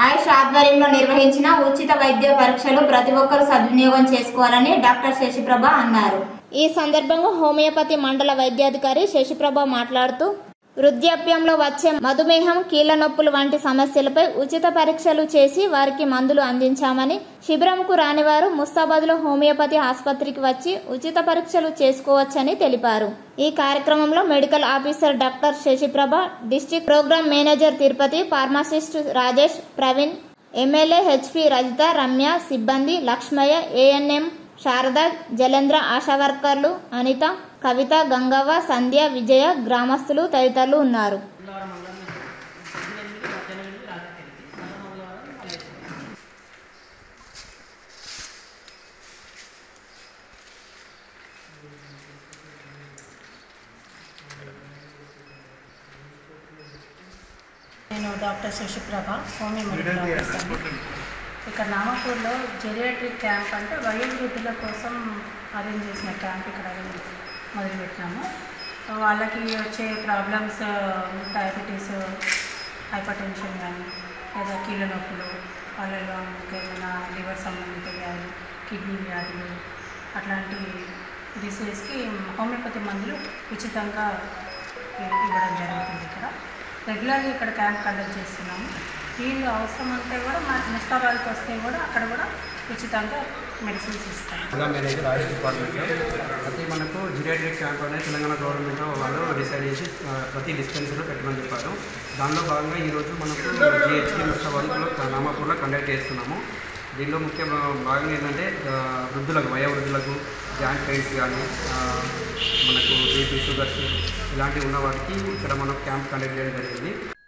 ఆయుష్ ఆధ్వర్యంలో నిర్వహించిన ఉచిత వైద్య పరీక్షలు ప్రతి ఒక్కరూ సద్వినియోగం చేసుకోవాలని డాక్టర్ శశిప్రభ అన్నారు ఈ సందర్భంగా హోమియోపతి మండల వైద్యాధికారి శశిప్రభ మాట్లాడుతూ వృద్ధాప్యంలో వచ్చే మధుమేహం కీళ్ల నొప్పులు వంటి సమస్యలపై ఉచిత పరీక్షలు చేసి వారికి మందులు అందించామని శిబిరంకు రానివారు ముస్తాబాద్లో హోమియోపతి ఆసుపత్రికి వచ్చి ఉచిత పరీక్షలు చేసుకోవచ్చని తెలిపారు ఈ కార్యక్రమంలో medical officer doctor Shashiprabha district program manager Tirupati pharmacist Rajesh Praveen MLA HP Rajitha Ramya సిబ్బంది లక్ష్మయ్య ఏఎన్ఎం శారద జలేంద్ర ఆశా వర్కర్లు అనిత కవిత గంగవ్వ సంధ్య విజయ గ్రామస్తులు తదితరులు ఉన్నారు మంగళవారం మంగళవారం పొద్దున ఎనిమిది మధ్యాహ్నం ఎనిమిది రాత్రి ఎనిమిది మళ్ళీ మంగళవారం మళ్ళీ ఎనిమిది. నేను doctor Shashiprabha homeo medical officer ఇక్కడ నామపూర్లో జెరియాట్రిక్ క్యాంప్ అంటే వయోవృద్ధుల కోసం అరేంజ్ చేసిన క్యాంప్ ఇక్కడ మొదలుపెట్టినాము వాళ్ళకి వచ్చే ప్రాబ్లమ్స్ డయాబెటీస్ హైపర్ టెన్షన్ కానీ లేదా కీళ్ళ నొప్పులు వాళ్ళలో ఇంకేమైనా లివర్ సంబంధిత వ్యాధులు కిడ్నీ వ్యాధులు అట్లాంటి డిసీజ్కి హోమియోపతి మందులు ఉచితంగా ఇ- ఇవ్వడం జరుగుతుంది ఇక్కడ రెగ్యులర్గా ఇక్కడ క్యాంప్ కండక్ట్ చేస్తున్నాము వీళ్ళు అవసరం ఉంటే కూడా మా ముస్తాబాద్కి వస్తే కూడా అక్కడ కూడా ఉచితంగా మెడిసిన్స్ ఇస్తాం జిల్లా మేనేజర్ ఆయుష్ డిపార్ట్మెంట్లో ప్రతి మనకు జిరియాట్రిక్ క్యాంప్ అనేది తెలంగాణ గవర్నమెంట్ వాళ్ళు డిసైడ్ చేసి ఆ, ప్రతి డిస్పెన్సరీలో పెట్టమని చెప్పారు దానిలో భాగంగా ఈరోజు మనకు జిహెచ్కి ముస్తాబాద్లో నామాపూర్లో కండక్ట్ చేస్తున్నాము దీనిలో ముఖ్య భా- భాగంగా ఏంటంటే ఆ, వృద్ధులకు వయోవృద్ధులకు జాయింట్ పెయిన్స్ కానీ ఆ, మనకు బీపీ షుగర్స్ ఇలాంటివి ఉన్న వాటికి ఇక్కడ మనం క్యాంప్ కండక్ట్ చేయడం జరిగింది